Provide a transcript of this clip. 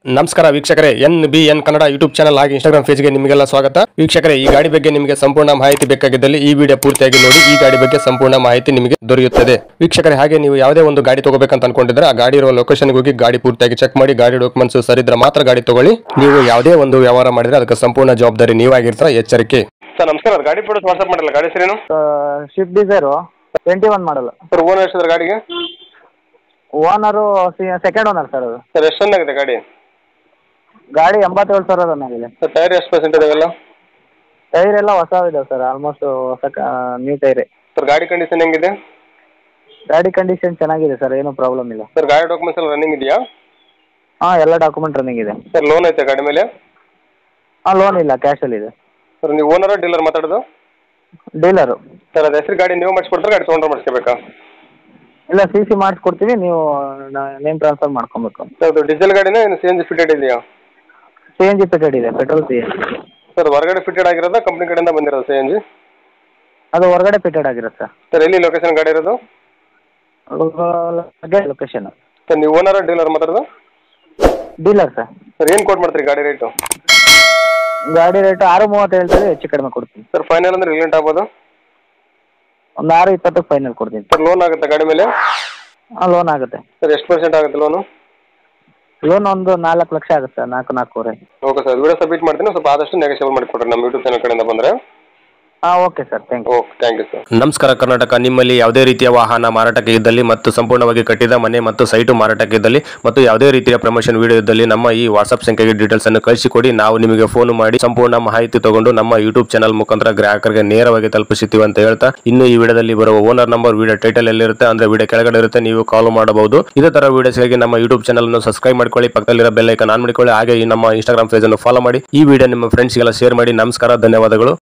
ನಮಸ್ಕಾರ ವೀಕ್ಷಕರೇ N B N Kannada YouTube channel ಹಾಗೆ ಇನ್ಸ್ಟಾಗ್ರಾಮ್ ಪೇಜ್ಗೆ ನಿಮಗೆಲ್ಲ ಸ್ವಾಗತ ವೀಕ್ಷಕರೇ ಈ ಗಾಡಿ ಬಗ್ಗೆ ನಿಮಗೆ ಸಂಪೂರ್ಣ ಮಾಹಿತಿ ಬೇಕಾಗಿದ್ದಲ್ಲಿ ಈ ವಿಡಿಯೋ ಪೂರ್ತಿಯಾಗಿ ನೋಡಿ ಈ ಗಾಡಿ ಬಗ್ಗೆ ಸಂಪೂರ್ಣ ಮಾಹಿತಿ ನಿಮಗೆ ದೊರೆಯುತ್ತದೆ ವೀಕ್ಷಕರೇ ಹಾಗೆ ನೀವು ಯಾವುದೇ ಒಂದು ಗಾಡಿ ತಗೋಬೇಕಂತ ಅನ್ಕೊಂಡಿದ್ರೆ ಆ ಗಾಡಿ ಇರುವ ಲೊಕೇಶನ್ಗೆ ಹೋಗಿ ಗಾಡಿ ಪೂರ್ತಿಯಾಗಿ ಚೆಕ್ ಮಾಡಿ ಗಾಡಿ ಡಾಕ್ಯುಮೆಂಟ್ಸ್ ಸರಿದ್ರೆ ಮಾತ್ರ ಗಾಡಿ ತಗೊಳ್ಳಿ ನೀವು ಯಾವುದೇ ಒಂದು ವ್ಯವಹಾರ ಮಾಡಿದ್ರೆ ಅದಕ್ಕೆ ಸಂಪೂರ್ಣ ಜವಾಬ್ದಾರಿ ನೀವಾಗಿರ್ತೀರ ಎಚ್ಚರಿಕೆ ಸರ್ ನಮಸ್ಕಾರ ಗಾಡಿ ಫೋಟೋಸ್ ವಾಟ್ಸ್ಆಪ್ ಮಾಡಿಲ್ಲ ಗಾಡಿ ಹೆಸರೇನು Swift Dzire twenty one model sir owner ಎಷ್ಟಿದ್ರೆ ಗಾಡಿಗೆ ಓನರು ಸೆಕೆಂಡ್ ಓನರ್ ಸರ್ ಅದು ಸರ್ ಎಷ್ಟು ಚೆನ್ನಾಗಿದೆ ಗಾಡಿ ಗಾಡಿ ಎಂಬತ್ತೇಳು ಸಾವಿರ ರನ್ ಆಗಿದೆ ಸರ್ ಟೈರ್ ಎಷ್ಟು ಪರ್ಸೆಂಟ್ ಇದಾವೆಲ್ಲ ಟೈರ್ ಎಲ್ಲ ಹೊಸವಿದಾವೆ ಸರ್ ಆಲ್ಮೋಸ್ಟ್ ಹೊಸ ನ್ಯೂ ಟೈರೇ ಸರ್ ಗಾಡಿ ಕಂಡೀಷನ್ ಹೆಂಗಿದೆ ಗಾಡಿ ಕಂಡೀಷನ್ ಚೆನ್ನಾಗಿದೆ ಸರ್ ಏನೂ ಪ್ರಾಬ್ಲಮ್ ಇಲ್ಲ ಸರ್ ಗಾಡಿ ಡಾಕ್ಯುಮೆಂಟ್ಸ್ ಎಲ್ಲ ರನ್ನಿಂಗ್ ಇದೆಯಾ ಹಾಂ ಎಲ್ಲ ಡಾಕ್ಯುಮೆಂಟ್ ರನ್ನಿಂಗ್ ಇದೆ ಸರ್ ಲೋನ್ ಐತೆ ಗಾಡಿ ಮೇಲೆ ಹಾಂ ಲೋನ್ ಇಲ್ಲ ಕ್ಯಾಶಲ್ಲಿ ಇದೆ ಸರ್ ನೀವು ಓನರ್ ಡೀಲರ್ ಮಾತಾಡೋದು ಡೀಲರು ಸರ್ ಅದು ಹೆಸರು ಗಾಡಿ ನೀವು ಮಾಡಿಸ್ಕೊಡ್ತಾರೆ ಗಾಡಿ ತೊಗೊಂಡ್ರೆ ಮಾಡಿಸ್ಕೋಬೇಕಾ ಇಲ್ಲ ಸಿ ಸಿ ಮಾಡಿಸ್ಕೊಡ್ತೀವಿ ನೀವು ನೇಮ್ ಟ್ರಾನ್ಸ್ಫರ್ ಮಾಡ್ಕೊಬೇಕು ಸರ್ ಅದು ಡೀಸೆಲ್ ಗಾಡಿನ ಏನು ಸಿ ಎನ್ ಜಿ ಫಿಟೆಡ್ ಇದೆಯಾ ಸಿ ಎನ್ ಜಿ ಪೆಟೆಡ್ ಇದೆ petrol C N G sir ಹೊರಗಡೆ ಫಿಟೆಡ್ ಆಗಿರೋದಾ ಕಂಪ್ನಿ ಕಡೆಯಿಂದ ಬಂದಿರೋದು ಸಿ ಎನ್ ಜಿ ಅದು ಹೊರಗಡೆ ಪೆಟೆಡ್ ಆಗಿರುತ್ತೆ ಸರ್ ಎಲ್ಲಿ ಲೊಕೇಶನ್ ಗಾಡಿ ಇರೋದು ಸರ್ ಲೊಕೇಶನ್ ಸರ್ ನೀವು ಓನರ್ ಡೀಲರ್ ಮಾತಾಡೋದು ಡೀಲರ್ ಸರ್ ಸರ್ ಏನು ಕೋಟ್ ಮಾಡ್ತೀರಿ ಗಾಡಿ ರೇಟು ಗಾಡಿ ರೇಟ್ ಆರು ಮೂವತ್ತು ಹೇಳ್ತಾರೆ ಹೆಚ್ಚು ಕಡಿಮೆ ಕೊಡ್ತೀನಿ ಸರ್ ಫೈನಲ್ ಅಂದ್ರೆ ರಿಲೆಂಟ್ ಆಗ್ಬೋದು ಒಂದು ಆರು ಇಪ್ಪತ್ತಕ್ಕೆ ಫೈನಲ್ ಕೊಡ್ತೀನಿ ಸರ್ ಲೋನ್ ಆಗುತ್ತೆ ಗಾಡಿ ಮೇಲೆ ಹಾಂ ಲೋನ್ ಆಗುತ್ತೆ ಸರ್ ಎಷ್ಟು ಪರ್ಸೆಂಟ್ ಆಗುತ್ತೆ ಲೋನು ಲೋನ್ ಒಂದು ನಾಲ್ಕು ಲಕ್ಷ ಆಗುತ್ತೆ ಸರ್ ನಾಲ್ಕು ನಾಲ್ಕೂವರೆ ಓಕೆ ಸರ್ ವಿಡಿಯೋ ಸಬ್ಮಿಟ್ ಮಾಡ್ತೀನಿ ಸ್ವಲ್ಪ ಆದಷ್ಟು ನೆಗೋಷಿಯಬಲ್ ಮಾಡಿಕೊಡ್ರಿ ನಮ್ಮ ಯೂಟ್ಯೂಬ್ ಚಾನಲ್ ಕಡೆಯಿಂದ ಬಂದರೆ ಹಾಂ okay sir thank you okay thank you sir ನಮಸ್ಕಾರ ಕರ್ನಾಟಕ ನಿಮ್ಮಲ್ಲಿ ಯಾವುದೇ ರೀತಿಯ ವಾಹನ ಮಾರಾಟಕ್ಕೆ ಇದ್ದಲ್ಲಿ ಮತ್ತು ಸಂಪೂರ್ಣವಾಗಿ ಕಟ್ಟಿದ ಮನೆ ಮತ್ತು ಸೈಟು ಮಾರಾಟಕ್ಕೆ ಇದ್ದಲ್ಲಿ ಮತ್ತು ಯಾವುದೇ ರೀತಿಯ ಪ್ರಮೋಷನ್ ವಿಡಿಯೋ ಇದ್ದಲ್ಲಿ ನಮ್ಮ ಈ ವಾಟ್ಸ್ಆಪ್ ಸಂಖ್ಯೆಗೆ ಡೀಟೇಲ್ಸ್ ಅನ್ನು ಕಳಿಸಿಕೊಡಿ ನಾವು ನಿಮಗೆ ಫೋನ್ ಮಾಡಿ ಸಂಪೂರ್ಣ ಮಾಹಿತಿ ತಗೊಂಡು ನಮ್ಮ ಯೂಟ್ಯೂಬ್ ಚಾನಲ್ ಮುಖಾಂತರ ಗ್ರಾಹಕರಿಗೆ ನೇರವಾಗಿ ತಲುಪಿಸುತ್ತೀವಿ ಅಂತ ಹೇಳ್ತಾ ಇನ್ನು ಈ ವಿಡಿಯೋದಲ್ಲಿ ಬರುವ ಓನರ್ ನಂಬರ್ ವಿಡಿಯೋ ಟೈಟಲ್ ಎಲ್ಲಿರುತ್ತೆ ಅಂದ್ರೆ ವಿಡಿಯೋ ಕೆಳಗಡೆ ಇರುತ್ತೆ ನೀವು ಕಾಲ್ ಮಾಡಬಹುದು ಇದೇ ತರ ವಿಡಿಯೋಸ್ಗಾಗಿ ನಮ್ಮ ಯೂಟ್ಯೂಬ್ ಚಾನಲ್ ಅನ್ನು ಸಬ್ಸ್ಕ್ರೈಬ್ ಮಾಡ್ಕೊಳ್ಳಿ ಪಕ್ಕದಲ್ಲಿರೋ ಬೆಲ್ ಐಕನ್ ಆನ್ ಮಾಡಿಕೊಳ್ಳಿ ಹಾಗೆ ಈ ನಮ್ಮ ಇನ್ಸ್ಟಾಗ್ರಾಮ್ ಪೇಜ್ ಅನ್ನು ಫಾಲೋ ಮಾಡಿ ಈ ವಿಡಿಯೋ ನಿಮ್ಮ ಫ್ರೆಂಡ್ಸ್ಗೆಲ್ಲ ಶೇರ್ ಮಾಡಿ ನಮಸ್ಕಾರ ಧನ್ಯವಾದಗಳು